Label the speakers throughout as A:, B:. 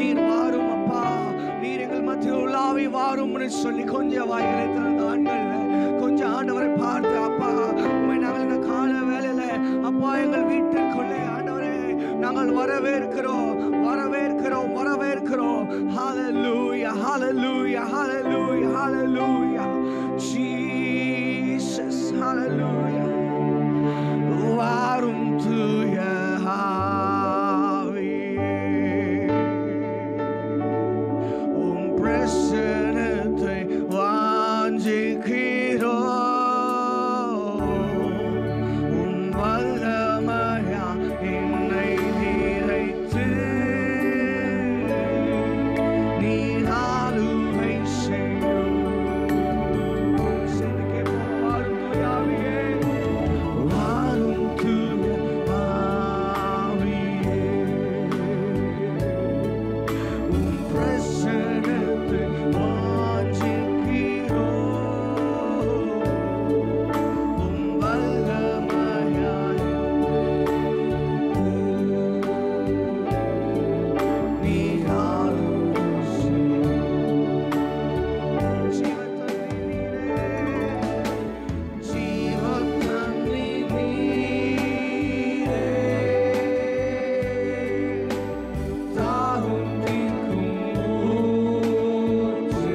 A: நீர் வாரும் அப்பா நீர் எங்கள் மத்தியில் உள்ளாவி வாரும்னு சொல்லி கொஞ்சம் வாய்களை திறந்த ஆண்கள் கொஞ்சம் ஆண்டவரை பார்த்து அப்பா உண்மை நாங்கள் இந்த கால வேலையில அப்பா எங்கள் வீட்டிற்குள்ளே ஆண்டவரே நாங்கள் வரவேற்கிறோம் வரவேற்கிறோம் வரவேற்கிறோம் ஹalleluya hallelujah hallelujah hallelujah Jesus hallelujah வாரும் தூய ஆவியே உம் பிரசனத்தை வாஞ்சிக்கிறோ உம் வல்லமையா என்னை நிறைத்து நீர் ஆளுகை செய்யும் சேர்ந்து கேட்போம். வாரும் தூய ஆவியே. வாரும் தூய ஆவியே. உம் பிரசன்னத்தை வாஞ்சிக்கிறோம். உம் வல்லமையாய் நீர் ஆளுகை செய்யும். ஜீவத்தண்ணி நீரே தாகம் தீர்க்கும் ஊற்று.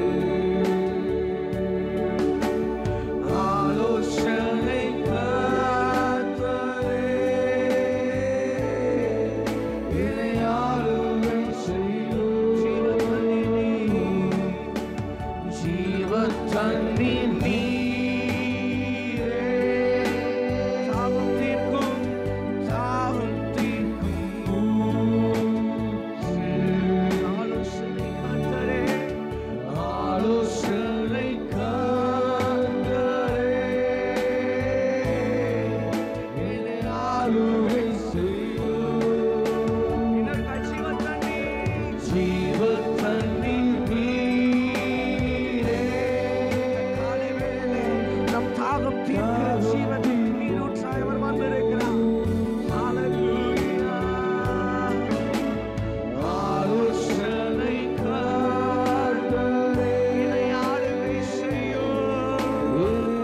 A: ஆலோசனை கர்த்தரே, என்னை ஆளுகை செய்யும். ஜீவத்தண்ணி நீரே தாகம் தீர்க்கும் தாகம் தீர்க்கும் ஊற்று. ஆலோசனை கர்த்தரே, ஆலோசனை கர்த்தரே, என்னை ஆளுகை செய்யும். ஜீவத்தண்ணி நீரே. நம் தாகம் தீர்க்கிற ஜீவத்தின் நீரூற்றாய் அவர் வந்திருக்கிறார். Hallelujah. ஆலோசனை கர்த்தரே, என்னை ஆளுகை செய்யும்.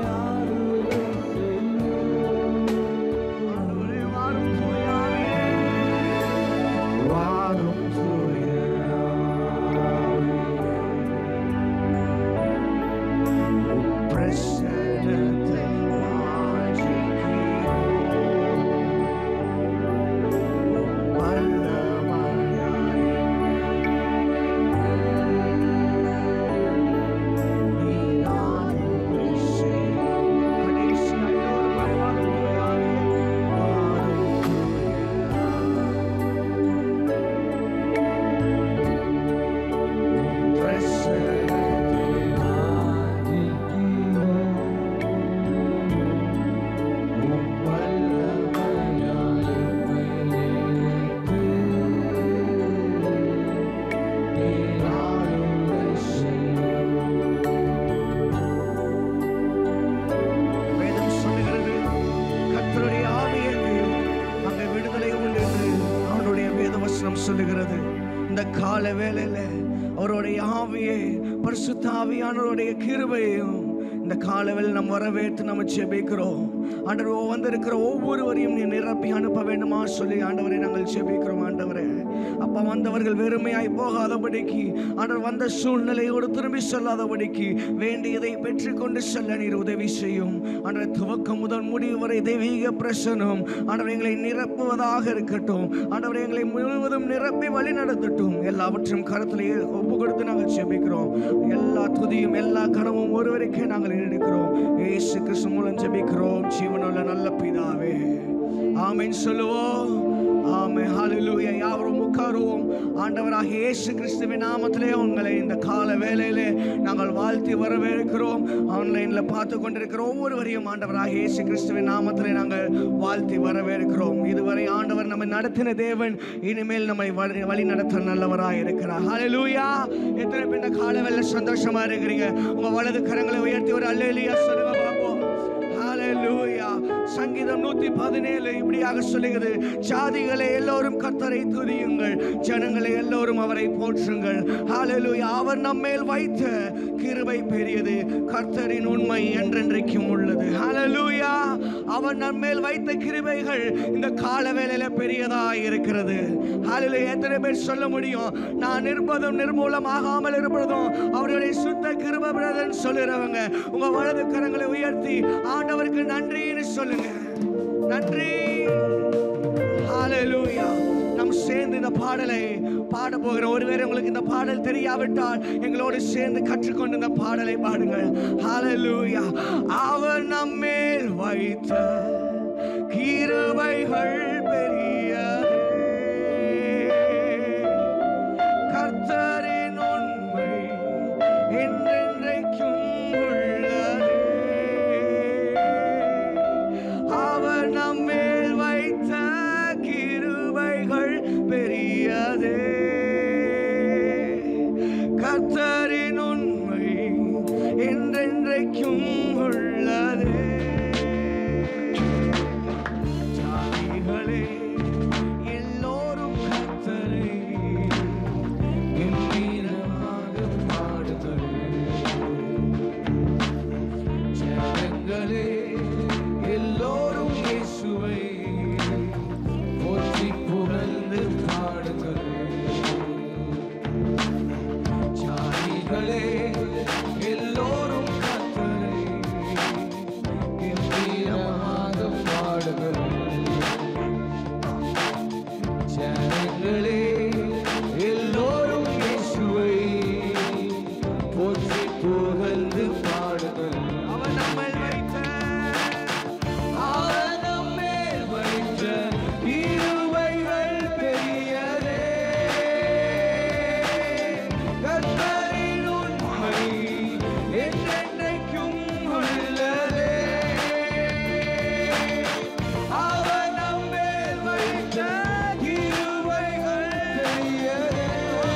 A: ஆண்டவரே, வாரும் தூய ஆவியே. வாரும் தூய ஆவியே. உம் பிரசன்னத்தை வாஞ்சிக்கிறோம். உம் வல்லமையாய் நீர் ஆளுகை செய்யும். கடைசியாய் எல்லோரும் வாரும் தூய ஆவியே. வாரும் தூய வேதம் சொல்லுகிறது கர்த்தருடைய ஆவி எங்கேயோ அங்கே விடுதலை உண்டு என்று அவனுடைய வேதவசனம் சொல்லுகிறது இந்த கால வேளையில அவருடைய ஆவியை பரிசுத்த ஆவியானவருடைய கிருபையையும் இந்த காலவில் நம்ம வரவேற்று நம்ம ஜெபிக்கிறோம் ஆண்டவர் வந்திருக்கிற ஒவ்வொருவரையும் நீ நிரப்பி அனுப்ப வேண்டுமா சொல்லி ஆண்டவரை நாங்கள் ஜெபிக்கிறோம் ஆண்டவரே அப்பா வந்தவர்கள் வெறுமையாய் போகாதபடிக்கு ஆண்டவர் வந்த சூழ்நிலையோடு திரும்பி செல்லாதபடிக்கு வேண்டியதை பெற்றுக்கொண்டு செல்ல நீர் உதவி செய்யும் ஆண்டவர் துவக்கம் முதல் முடிவு வரை தெய்வீக பிரசனம் ஆண்டவர் எங்களை நிரப்புவதாக இருக்கட்டும் ஆண்டவர் எங்களை முழுவதும் நிரப்பி வழி நடத்தட்டும் எல்லாவற்றையும் கருத்திலேயே ஒப்பு கொடுத்து நாங்கள் ஜெபிக்கிறோம் எல்லா துதியும் எல்லா கனவும் ஒருவருக்கே நாங்கள் எடுக்கிறோம் இயேசு கிறிஸ்து மூலம் ஜெபிக்கிறோம் ஜீவனுள்ள நல்ல பிதாவே ஆமென் சொல்லுவோம் ஆமென் ஹalleluya யாவரும் உட்காருவோம் ஆண்டவராக இயேசு கிறிஸ்துவின் நாமத்திலே உங்களை இந்த கால வேளையிலே நாங்கள் வாழ்த்தி வரவேற்கிறோம் ஆன்லைன்ல பார்த்து கொண்டிருக்கிற ஒவ்வொருவரையும் ஆண்டவராக இயேசு கிறிஸ்துவின் நாமத்திலே நாங்கள் வாழ்த்தி வரவேற்கிறோம் இதுவரை ஆண்டவர் நம்மை நடத்தின தேவன் இனிமேல் நம்மை வழி வழி நடத்த நல்லவராக இருக்கிறார் ஹalleluya எத்தனை பேர் இந்த கால வேளையில சந்தோஷமா இருக்கிறீங்க உங்க வலது கரங்களை உயர்த்தி ஒரு அல்லேலியா சொல்லுங்க பாப்போம் ஹalleluya சங்கீதம் நூத்தி பதினேழு இப்படியாக சொல்லுகிறது ஜாதிகளை எல்லோரும் கர்த்தரை துதியுங்கள் ஜனங்களை எல்லோரும் அவரை போற்றுங்கள் ஹalleluya அவர் நம்மேல் வைத்த கிருபை பெரியது கர்த்தரின் உண்மை என்றென்றைக்கும் உள்ளது ஹalleluya அவர் நம்மேல் வைத்த கிருபைகள் இந்த கால வேளையில பெரியதாய் இருக்கிறது ஹalleluya எத்தனை பேர் சொல்ல முடியும் நான் நிர்பதம் நிர்மூலமாகாமல் இருப்பதும் அவருடைய சுத்த கிருபை பிரதன் சொல்லுறவங்க உங்க வலது கரங்களை உயர்த்தி ஆண்டவருக்கு நன்றின்னு சொல்லுங்க நன்றி ஹalleluya நாம் சேர்ந்து இந்த பாடலை பாட போகிறோம் ஒருவேளை உங்களுக்கு இந்த பாடல் தெரியாவிட்டால் எங்களோடு சேர்ந்து கற்றுக்கொண்டு இந்த பாடலை பாடுங்கள் ஹalleluya அவர் நம்மேல் வைத்த கிருபைகள் பெரியதே கர்த்தரின் உண்மை என்றென்றைக்கும் உள்ளதே அவர் நம்மேல் வைத்த கிருபைகள் பெரியதே கர்த்தரின் உண்மை என்றென்றைக்கும் உள்ளதே ஜாதிகளே எல்லோரும் கர்த்தரை கம்பீரமாக பாடுங்கள் ஜனங்களே எல்லோரும் இயேசுவை போற்றி புகழ்ந்து பாடுங்கள் ஜாதிகளே எல்லோரும் கர்த்தரை கம்பீரமாக பாடுங்கள் ஜனங்களே எல்லோரும் இயேசுவை போற்றி புகழ்ந்து பாடுங்கள் அவன் நம்மை வைத்த அவன் நம்மேல் வைத்த கிருபைகள் பெரியதே கர்த்தரின் உண்மை என்றென்றைக்கும் உள்ளதே அவர் நம்மேல் வைத்த கிருபைகள் பெரியதே.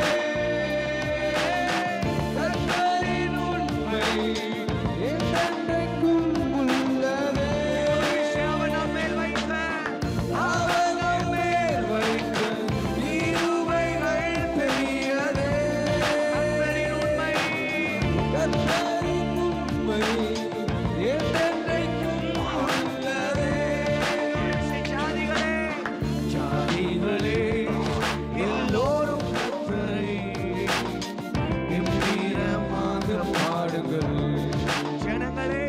A: கர்த்தரின் உண்மை என்றென்றைக்கும் உள்ளதே. அவர் நம்மேல் வைத்த அவர் நம்மேல் வைத்த கிருபைகள் பெரியதே. கர்த்தரின் உண்மை கர்த்தரின் உண்மை என்றென்றைக்கும் உள்ளதே. ஜாதிகளே ஜாதிகளே எல்லோரும் கர்த்தரை கம்பீரமாக பாடுங்கள் ஜனங்களே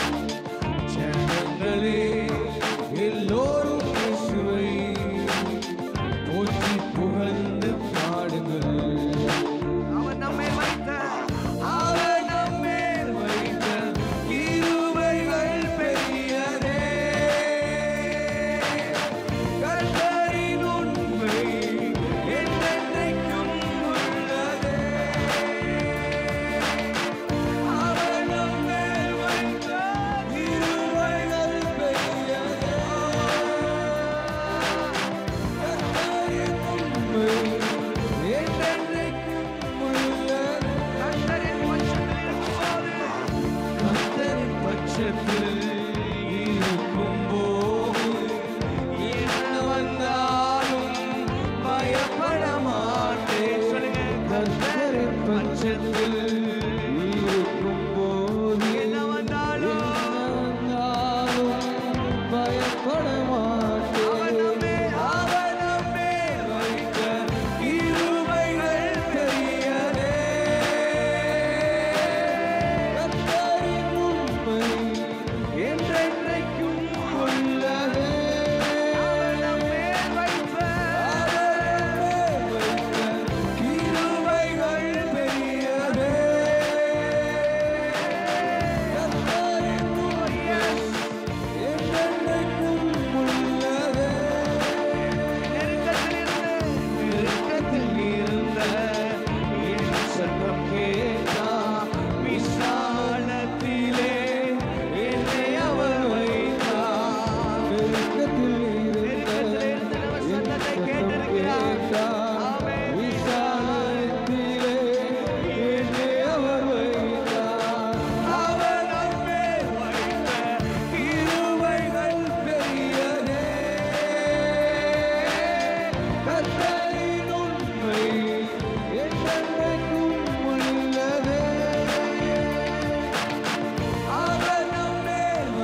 A: ஜனங்களே எல்லோரும் இயேசுவை போற்றி புகழ்ந்து பாடுங்கள் அவன் நம்மை வைத்த அவன் நம்மேல் வைத்த கிருபைகள் பெரியதே கர்த்தரின் உண்மை என்றென்றைக்கும் உள்ளதே அவன் நம்மேல் வைத்த கிருபைகள் பெரியதே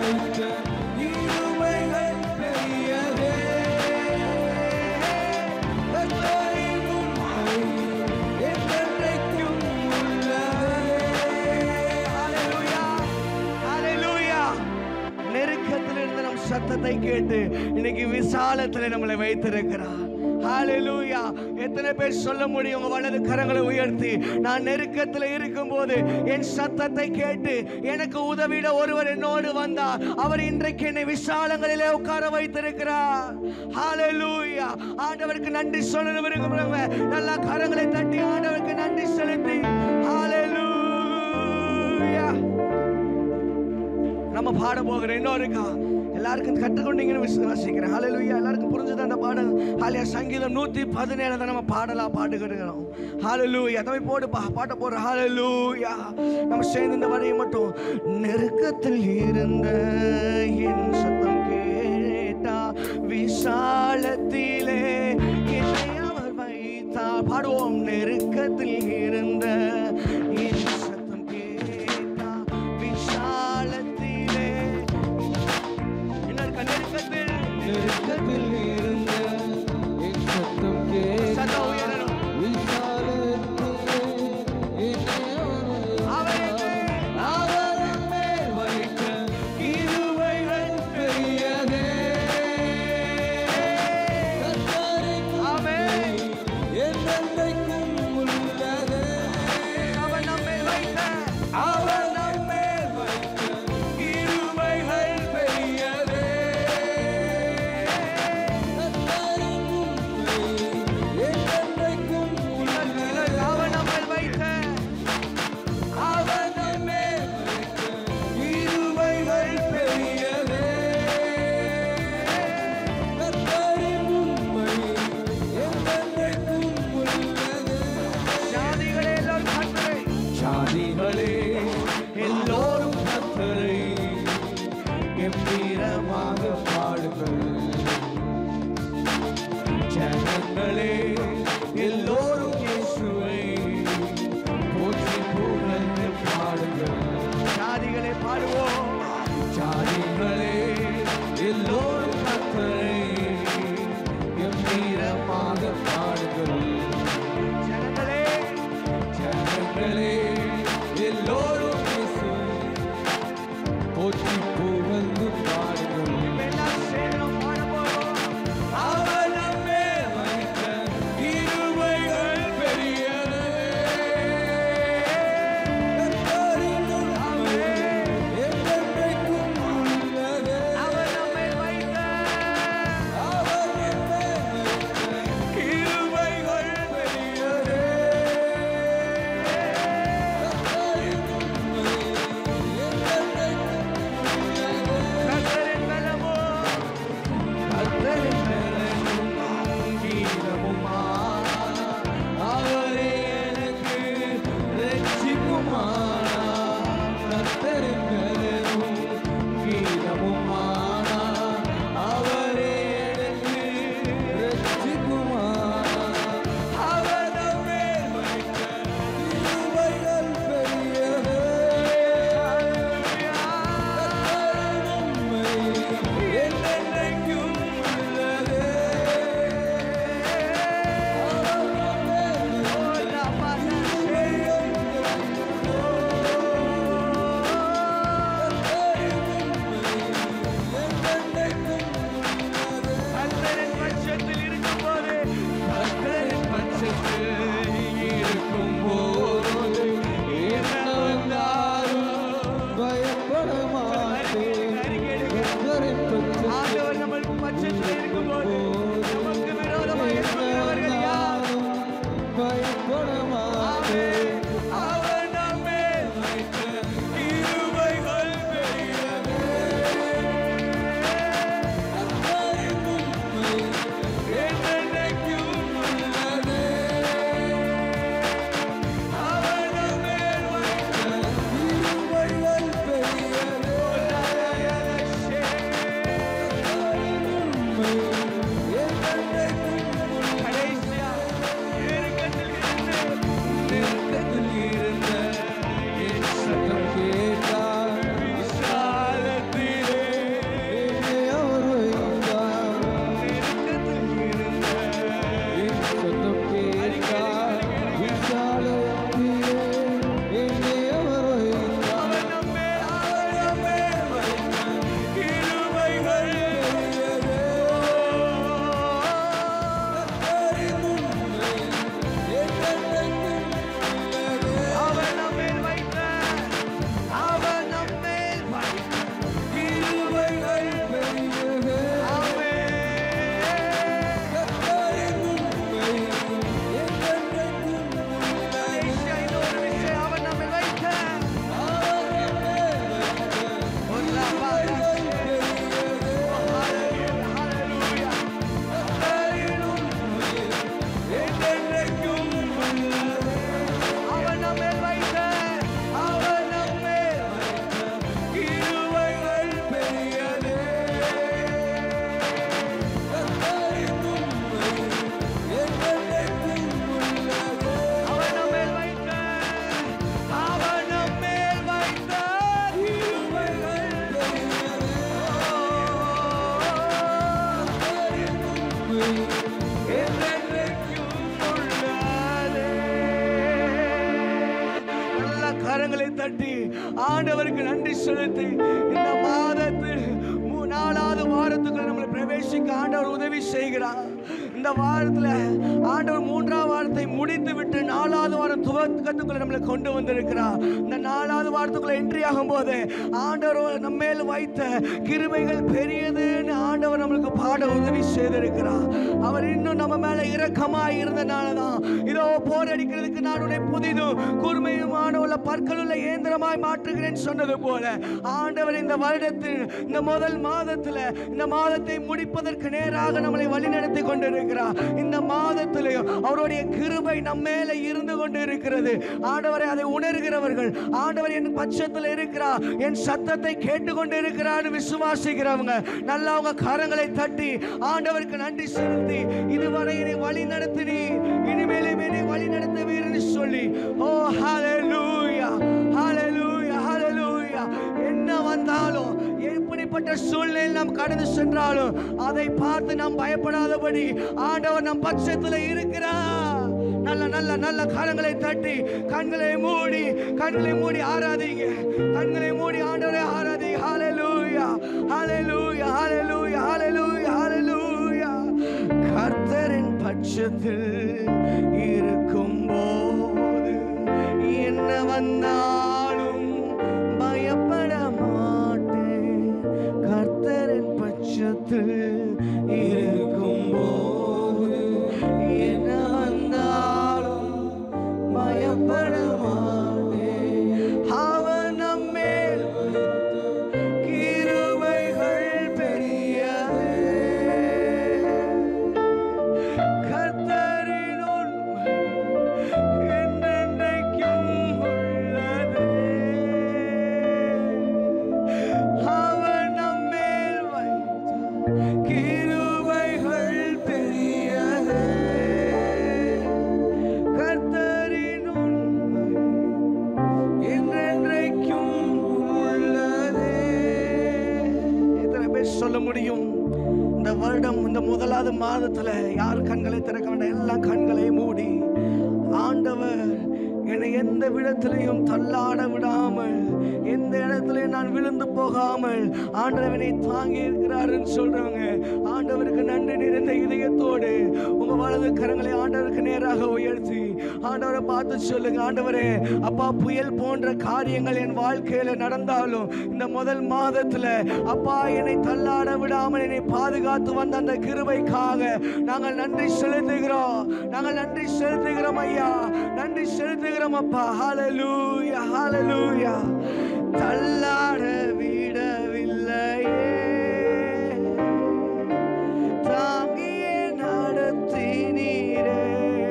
B: வைத்த இருமைகள் பெரியதே கர்த்தரின் உண்மை என்றென்றைக்கும் உள்ளதே
A: ஹalleluya ஹalleluya நெருக்கத்தில் இருந்து நம் சத்தத்தை கேட்டு இன்னைக்கு விசாலத்தில் நம்மளை வைத்திருக்கிறார் ஹalleluya எத்தனை பேர் சொல்ல முடியும் உங்க வலது கரங்களை உயர்த்தி நான் நெருக்கத்தில் இருக்கும்போது என் சத்தத்தை கேட்டு எனக்கு உதவிட ஒருவர் என்னோடு வந்தார் அவர் இன்றைக்கு என்னை விசாலங்களிலே உட்கார வைத்திருக்கிறார் ஹalleluya ஆண்டவருக்கு நன்றி சொல்ல விரும்புறவங்க நல்லா கரங்களை தட்டி ஆண்டவருக்கு நன்றி செலுத்தி ஹalleluya நம்ம பாட போகிற இன்னொருக்கா எல்லாருக்கும் கற்றுக்கொண்டீங்கன்னு விசுவாசிக்கிறேன் ஹalleluya எல்லாருக்கும் புரிஞ்சது அந்த பாடல் ஹாலியா சங்கீதம் நூற்றி பதினேழு தான் நம்ம பாடலாம் பாட்டுக்கிறோம் ஹalleluya தம்பி போடு பா பாட்ட போடுற ஹalleluya நம்ம சேர்ந்து இந்த வரையை மட்டும் நெருக்கத்தில் இருந்த என் சத்தம் கேட்டா விசாலத்திலே என்னை அவர் வைத்தார் பாடுவோம் நெருக்கத்தில் இருந்த என் சத்தம் கேட்டா விசாலத்திலே என்ன இருக்கா நெருக்கத்தில்
B: நெருக்கத்தில் இருந்த என் சத்தம் கேட்ட
A: சத்தம் உயரணும்
B: விசாலத்திலே என்னை
A: அவருக்கு
B: அவர் மேல் வைத்த கிருபைகள் பெரியதே. கர்த்தரின்
A: ஆமென்.
B: என்றென்றைக்கும் உள்ளதே.
A: அவர் நம்மை வைத்த
B: அவர் நம்மேல் வைத்த கிருபைகள் பெரியதே. கர்த்தரின் உண்மை என்றென்றைக்கும் உள்ளதே.
A: அவர் நம்மை வைத்த
B: அவர் நம்மேல் வைத்த கிருபைகள் பெரியதே. கர்த்தரின் உண்மை என்றென்றைக்கும் உள்ளதே.
A: ஜாதிகளே எல்லோரும் கர்த்தரை
B: சாதிகளே எல்லோரும் கத்தரை கம்பீரமாக பாடுங்கள் ஜனங்களே எல்லோரும் இயேசுவை போற்றி புகழ்ந்து பாடுங்கள்
A: ஜாதிகளே பாடுவோம்
B: ஜாதிகளே எல்லோரும் கத்தரை கம்பீரமாக பாடுங்கள்
A: ஜனங்களே
B: ஜனங்களே எல்லோரும் இயேசுவை போற்றி புகழ்ந்து பாடுங்கள்
A: எல்லாம் சேர்ந்து பாட போறோம்
B: அவர் நம்மே வைத்த
A: செலுத்தி இந்த மாதத்தில் மூ- நாலாவது வாரத்துக்குள்ள நம்மளை பிரவேசிக்க ஆண்டவர் உதவி செய்கிறார் இந்த வாரத்துல ஆண்டவர் மூன்றாவது வாரத்தை முடித்து விட்டு நாலாவது வாரம் துவக்கத்துக்குள்ள நம்மளை கொண்டு வந்திருக்கிறார் இந்த நாலாவது வாரத்துக்குள்ள என்ட்ரி ஆகும் போது ஆண்டவர் நம்ம மேல் வைத்த கிருபைகள் பெரியதுன்னு ஆண்டவர் நம்மளுக்கு பாட உதவி செய்திருக்கிறார் அவர் இன்னும் நம்ம மேல இரக்கமாய் இருந்தனால தான் இதோ போர் அடிக்கிறதுக்கு நான் உன்னை புதிதும் கூர்மையுமான உள்ள பற்களுள்ள இயந்திரமாய் மாற்றுகிறேன் சொன்னது போல ஆண்டவர் இந்த வருடத்தில் இந்த முதல் மாதத்துல இந்த மாதத்தை முடிப்பதற்கு நேராக நம்மளை வழிநடத்தி கொண்டிருக்கிறார் இந்த மாதத்திலையும் அவருடைய கிருபை நம்ம மேல இருந்து கொண்டு இருக்கிறது ஆண்டவரை அதை உணர்கிறவர்கள் ஆண்டவர் என் பட்சத்தில் இருக்கிறார் என் சத்தத்தை கேட்டுக்கொண்டு இருக்கிறார் விசுவாசிக்கிறவங்க நல்லா அவங்க கரங்களை தட்டி ஆண்டவருக்கு நன்றி செலுத்தி இதுவரை என்னை வழி நடத்தினி இனிமேலும் என்னை வழி நடத்துவீர்னு சொல்லி ஓ ஹalleluya ஹalleluya ஹalleluya என்ன வந்தாலும் எப்படிப்பட்ட சூழ்நிலை நாம் கடந்து சென்றாலும் அதை பார்த்து நாம் பயப்படாதபடி ஆண்டவர் நம் பட்சத்தில் இருக்கிறார் நல்ல நல்ல நல்ல கரங்களை தட்டி கண்களை மூடி கண்களை மூடி ஆராதிங்க கண்களை மூடி ஆண்டவரை ஆராதி ஹalleluya ஹalleluya ஹalleluya ஹalleluya ஹalleluya கர்த்தரின் பட்சத்தில் இருக்கும் போது என்ன வந்தாலும் பயப்பட மாட்டேன் கர்த்தரின் பட்சத்தில் இருக்கும் போது என்ன வந்தாலும் பயப்பட மாட்டேன் அவன் நம்மேல் கிருபைகள் பெரியதே கர்த்தரின் உண்மை என்றென்றைக்கும் உள்ளதே. அவர் நம்மேல் வைத்த கிருபைகள் பெரியதே. கர்த்தரின் உண்மை என்றென்றைக்கும் உள்ளதே. எத்தனை பேர் சொல்ல முடியும் இந்த வருடம் இந்த முதலாவது மாதத்துல யார் கண்களை திறக்க வேண்டாம் எல்லா கண்களையும் மூடி ஆண்டவர் என்னை எந்த விடத்திலையும் தள்ளாட விடாமல் எந்த இடத்துலையும் நான் விழுந்து போகாமல் ஆண்டவனை தாங்கி இருக்கிறாருன்னு சொல்றவங்க ஆண்டவருக்கு நன்றி நிறைந்த இதயத்தோடு உங்க வலது கரங்களை ஆண்டவருக்கு நேராக உயர்த்தி ஆண்டவரை பார்த்து சொல்லுங்க ஆண்டவரே அப்பா புயல் போன்ற காரியங்கள் என் வாழ்க்கையில நடந்தாலும் இந்த முதல் மாதத்துல அப்பா என்னை தள்ளாட விடாமல் என்னை பாதுகாத்து வந்த அந்த கிருபைக்காக நாங்கள் நன்றி செலுத்துகிறோம் நாங்கள் நன்றி செலுத்துகிறோம் ஐயா நன்றி செலுத்துகிறோம் அப்பா ஹalleluya ஹalleluya தள்ளாட விடவில்லையே தாங்கியே நடத்தினீரே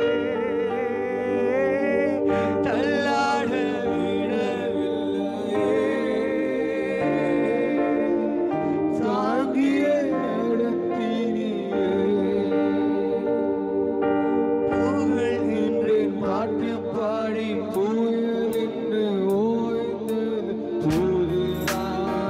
A: தள்ளாட விடவில்லையே தாங்கியே புகழ்கின்றேன்
B: பாட்டு பாடி புயல் என்று ஓய்ந்து புதுராய்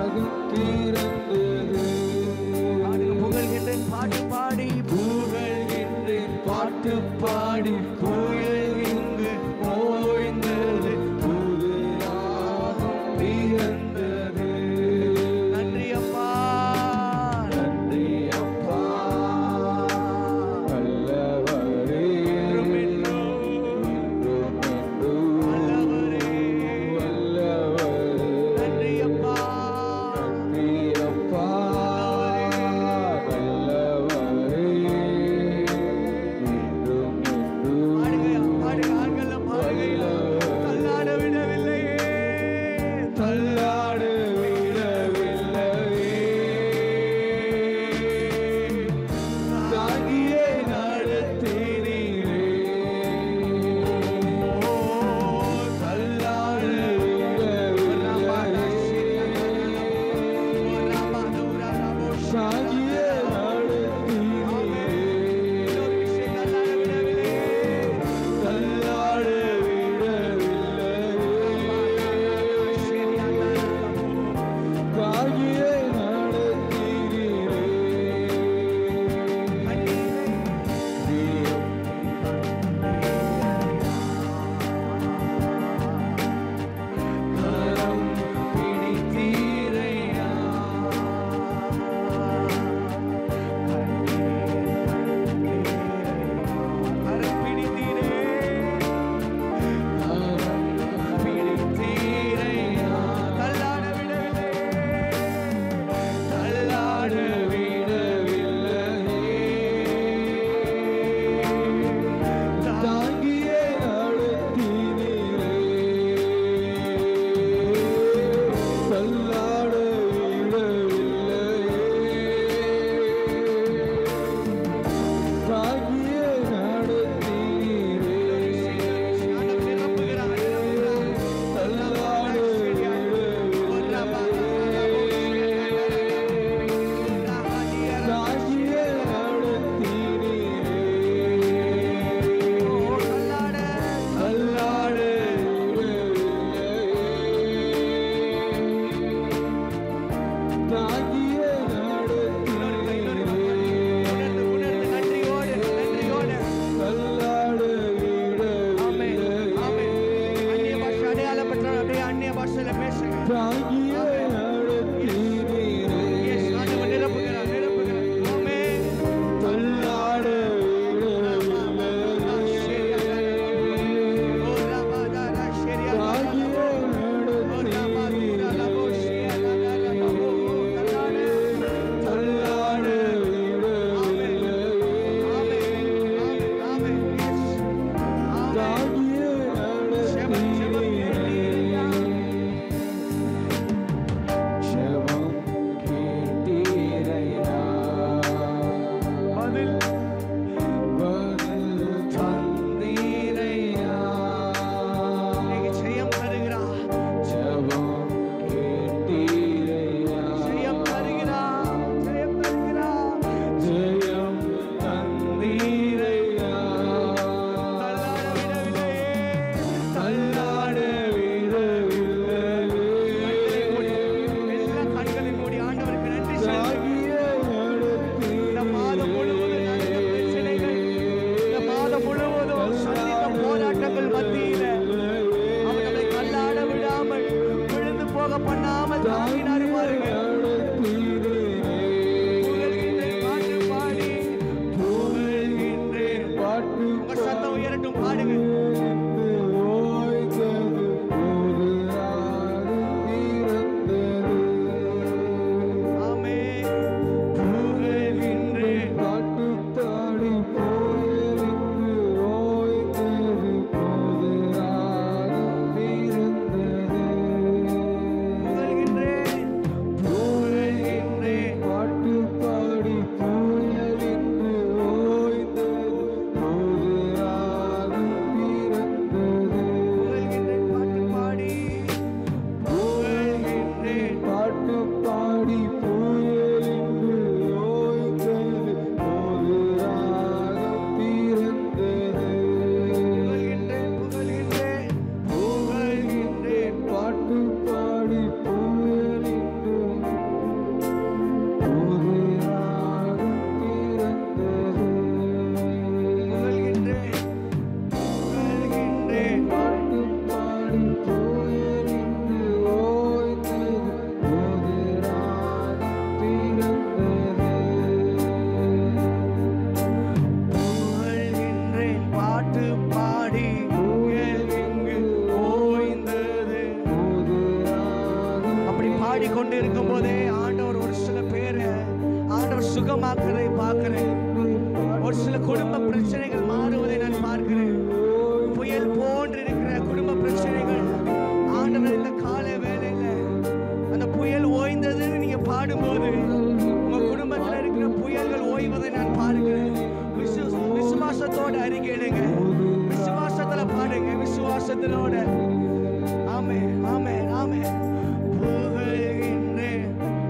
A: சுகமாக்குறதை பார்க்கிறேன் ஒரு சில குடும்ப பிரச்சனைகள் மாறுவதை நான் பார்க்கிறேன் புயல் போன்று இருக்கிற குடும்ப பிரச்சனைகள் ஆண்டவர் இந்த காலை வேலையில அந்த புயல் ஓய்ந்ததுன்னு நீங்க பாடும்போது உங்க குடும்பத்தில் இருக்கிற புயல்கள் ஓய்வதை நான் பார்க்கிறேன் விசு- விசுவாசத்தோட அறிக்கையிடுங்க விசுவாசத்துல பாடுங்க விசுவாசத்திலோட ஆமே ஆமே ஆமே புகழ்கின்றேன்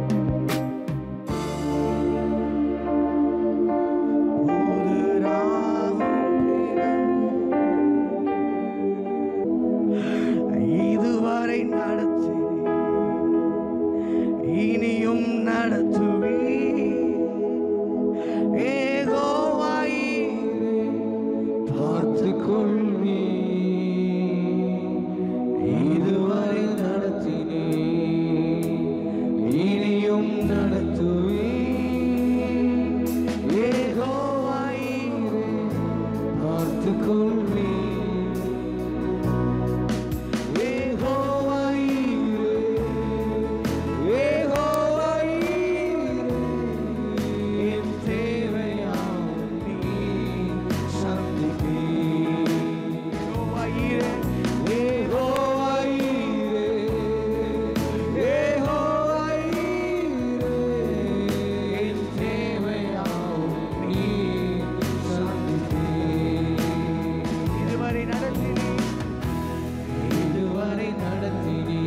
A: இதுவரை நடத்தினே இனியும் நடத்துவே ஏகோவாயிரே
B: பார்த்து கொள்வி இதுவரை நடத்தினே இனியும் நடத்துவே ஏகோவாயிரே பார்த்து கொள்வி ஏகோவாயிரே ஏகோவாயிரே என் தேவையாம் நீ சந்திப்பே
A: ஏகோவாயிரே
B: ஏகோவாயிரே ஏகோவாயிரே என் தேவையாம் நீ சந்திப்பே
A: இதுவரை நடத்தினே
B: இதுவரை நடத்தினே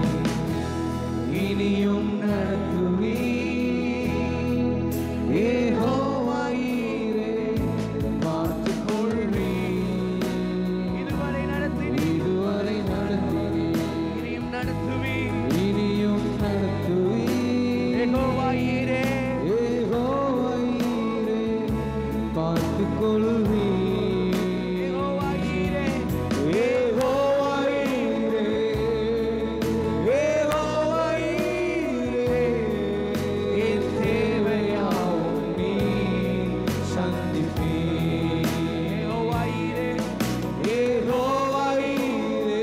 B: இனியும் நடத்துவே ஏகோவாயிரே பார்த்து கொள்வே
A: இதுவரை நடத்தினே
B: இதுவரை நடத்தினே
A: இனியும் நடத்துவே
B: இனியும் நடத்துவே
A: ஏகோவாயிரே
B: ஏகோவாயிரே பார்த்து கொள்வே
A: ஏகோவாயிரே
B: ஏகோவாயிரே ஏகோவாயிரே என் தேவையாவும் நீ சந்திப்பே
A: ஏகோவாயிரே
B: ஏகோவாயிரே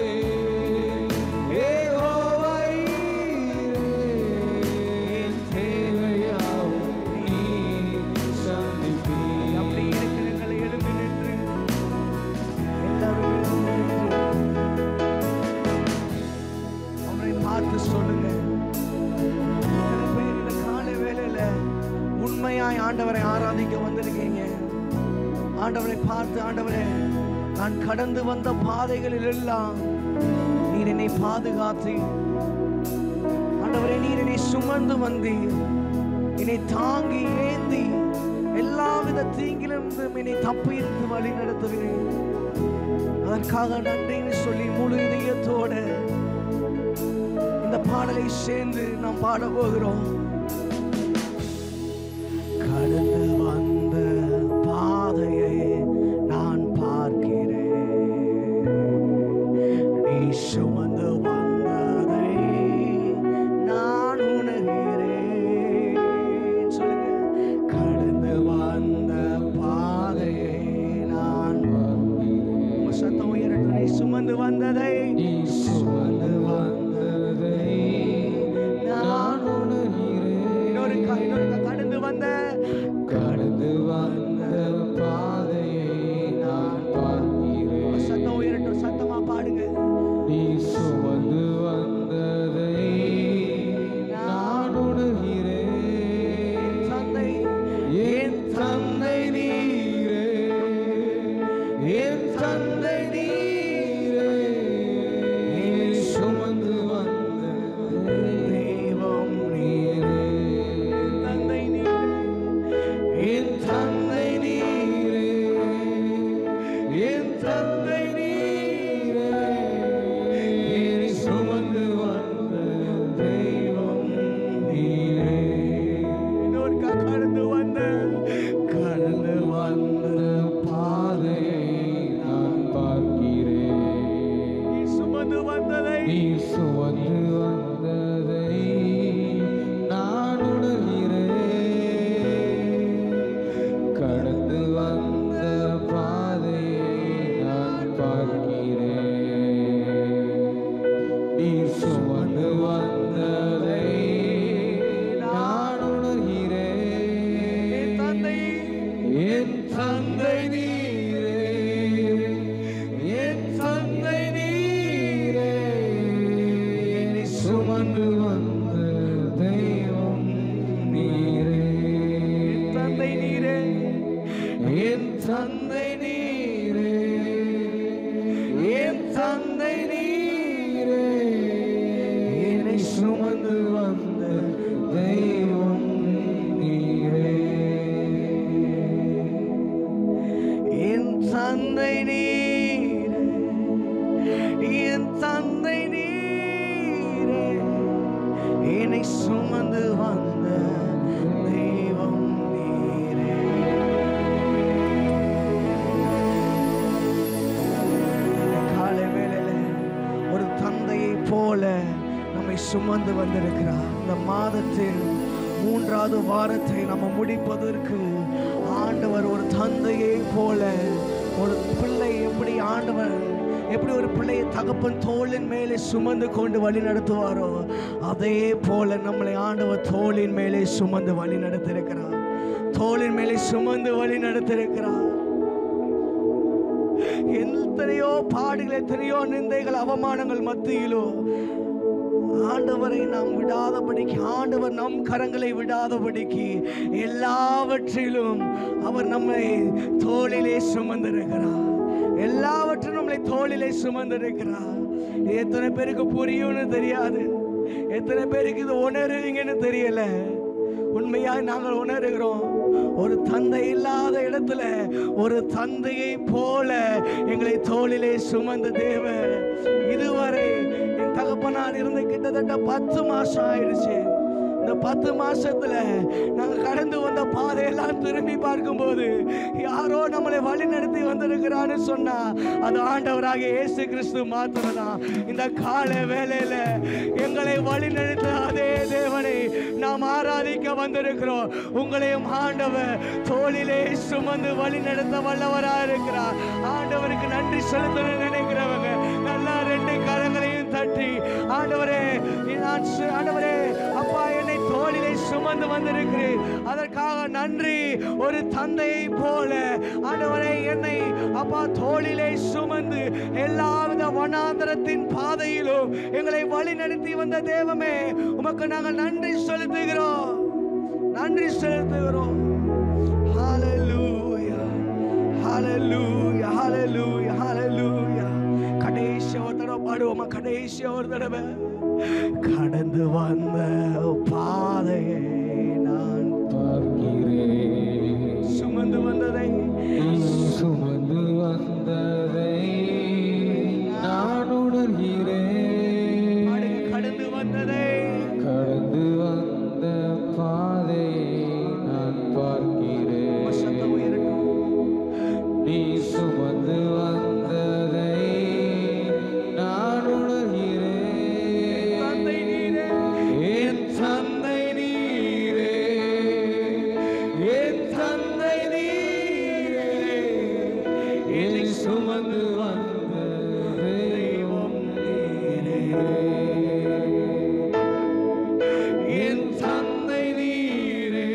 B: ஏகோவாயிரே என் தேவையாவும் நீ சந்திப்பே
A: அப்படி இருக்கிறங்களை எழுந்து நின்று எல்லாரும் எழுந்து நின்று அவரை பார்த்து சொல்லுங்க எத்தனை பேர் இந்த காலை வேளையில உண்மையாய் ஆண்டவரை ஆராதிக்க வந்திருக்கீங்க ஆண்டவரை பார்த்து ஆண்டவரே நான் கடந்து வந்த பாதைகளில் எல்லாம் நீர் என்னை பாதுகாத்து ஆண்டவரே நீர் என்னை சுமந்து வந்தீர் என்னை தாங்கி ஏந்தி எல்லாவித தீங்கிலிருந்தும் என்னை தப்பியிருந்து வழி நடத்துகிறேன் அதற்காக நன்றின்னு சொல்லி முழு இதயத்தோட இந்த பாடலை சேர்ந்து நாம் பாட போகிறோம் கடந்து வந்த பாதையை நான் பார்க்கிறேன் நீ சுமந்து வந்ததை நான் உணர்கிறேன் சொல்லுங்க கடந்து வந்த பாதையை நான் உங்க சத்தம் உயரட்டும் நீ சுமந்து வந்ததை
B: நீ சுமந்து வந்ததை நான் உணர்கிறேன்
A: இன்னொரு க- இன்னொரு க- கடந்து வந்த
B: கடந்து வந்த பாதையை நான்
A: உங்க
B: பார்க்கிறேன்
A: சத்தம் உயரட்டும் சத்தமா பாடுங்க
B: நீ சுமந்து வந்ததை நான் உணர்கிறேன்
A: தந்தை
B: என் தந்தை நீரே என் தந்தை நீரே நீ சுமந்து வந்த தெய்வம் நீரே
A: தந்தை நீரே
B: தந்தை நீரே என் தந்தை நீரே என்னை சுமந்து வந்த தெய்வம் நீரே
A: என் தந்தை நீரே என் தந்தை நீரே என்னை சுமந்து வந்த தெய்வம் நீரே இந்த காலை வேளையில ஒரு தந்தையை போல நம்மை சுமந்து வந்திருக்கிறார் இந்த மாதத்தில் மூன்றாவது வாரத்தை நம்ம முடிப்பதற்கு ஆண்டவர் ஒரு தந்தையை போல ஒரு பிள்ளை எப்படி ஆண்டவர் எப்படி ஒரு பிள்ளையை தகப்பன் தோளின் மேலே சுமந்து கொண்டு வழி நடத்துவாரோ அதே போல நம்மளை ஆண்டவர் தோளின் மேலே சுமந்து வழி நடத்திருக்கிறார் தோளின் மேலே சுமந்து வழி நடத்திருக்கிறார் எத்தனையோ பாடுகள் எத்தனையோ நிந்தைகள் அவமானங்கள் மத்தியிலோ ஆண்டவரை நாம் விடாதபடிக்கு ஆண்டவர் நம் கரங்களை விடாதபடிக்கு எல்லாவற்றிலும் அவர் நம்மை தோளிலே சுமந்திருக்கிறார் எல்லாவற்றும் நம்மளை தோளிலே சுமந்திருக்கிறார் இது எத்தனை பேருக்கு புரியும்னு தெரியாது எத்தனை பேருக்கு இது உணருவீங்கன்னு தெரியல உண்மையாக நாங்கள் உணர்கிறோம் ஒரு தந்தை இல்லாத இடத்துல ஒரு தந்தையை போல எங்களை தோளிலே சுமந்த தேவன் இதுவரை என் தகப்பனார் இருந்து கிட்டத்தட்ட பத்து மாசம் ஆயிடுச்சு இந்த பத்து மாசத்துல நாங்க கடந்து வந்த பாதையெல்லாம் திரும்பி பார்க்கும்போது யாரோ நம்மளை வழி நடத்தி வந்திருக்கிறான்னு சொன்னா அது ஆண்டவராக இயேசு கிறிஸ்து மாத்திரதான் இந்த கால வேளையில எங்களை வழி நடத்த அதே தேவனை நாம் ஆராதிக்க வந்திருக்கிறோம் உங்களையும் ஆண்டவர் தோளிலே சுமந்து வழி நடத்த வல்லவரா இருக்கிறார் ஆண்டவருக்கு நன்றி செலுத்தணும்னு நினைக்கிறவங்க நல்லா ரெண்டு கரங்களையும் தட்டி ஆண்டவரே நான் சு- ஆண்டவரே அப்பா என்னை தோளிலே சுமந்து வந்திருக்கிறேன் அதற்காக நன்றி ஒரு தந்தையை போல ஆண்டவரே என்னை அப்பா தோளிலே சுமந்து எல்லாவித வனாந்தரத்தின் பாதையிலும் எங்களை வழி நடத்தி வந்த தேவமே உமக்கு நாங்கள் நன்றி செலுத்துகிறோம் நன்றி செலுத்துகிறோம் Hallelujah. Hallelujah. Hallelujah. Hallelujah. கடைசி ஒரு தடவை பாடுவோமா கடைசி ஒரு தடவை கடந்து வந்த பாதையை நான்
B: பார்க்கிறேன்
A: சுமந்து வந்ததை
B: சுமந்து வந்ததை நான் உணர்கிறேன்
A: பாடுங்க, கடந்து வந்ததை
B: கடந்து வந்த பாதையை நான்
A: உங்க
B: பார்க்கிறேன்
A: சத்தம் உயரட்டும்.
B: நீ சுமந்து வந்ததை நான் உணர்கிறேன்
A: தந்தை நீரே.
B: என் தந்தை நீரே என் தந்தை நீரே என்னை சுமந்து வந்த தெய்வம் நீரே என் தந்தை நீரே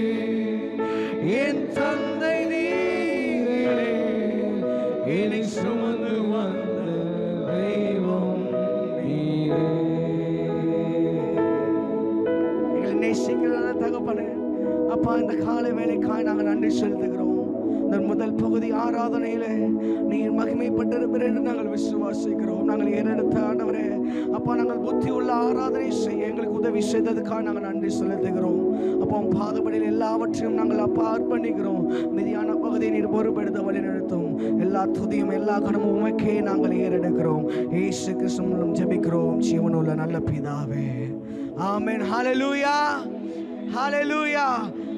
B: என் தந்தை நீரே என்னை சுமந்து வந்த தெய்வம் நீரே
A: எங்களை நேசிக்கிறத தகப்பனே அப்பா இந்த காலை வேலைக்காய் நாங்கள் நன்றி செலுத்துகிறோம் இந்த முதல் பகுதி ஆராதனையில நீர் மகிமைப்பட்டிருப்பீர் என்று நாங்கள் விசுவாசிக்கிறோம் நாங்கள் ஏறெடுத்த ஆண்டவரே அப்பா நாங்கள் புத்தி உள்ள ஆராதனை செய்ய எங்களுக்கு உதவி செய்ததுக்காக நாங்கள் நன்றி செலுத்துகிறோம் அப்போ உம் பாதபடியில் எல்லாவற்றையும் நாங்கள் அப்பா அர்ப்பணிக்கிறோம் மீதியான பகுதியை நீர் பொறுப்பெடுத்த வழி நடத்தும் எல்லா துதியும் எல்லா கனமும் உமக்கே நாங்கள் ஏறெடுக்கிறோம் ஏசு கிறிஸ்து மூலம் ஜெபிக்கிறோம் ஜீவனுள்ள நல்ல பிதாவே ஆமென் ஹalleluya ஹalleluya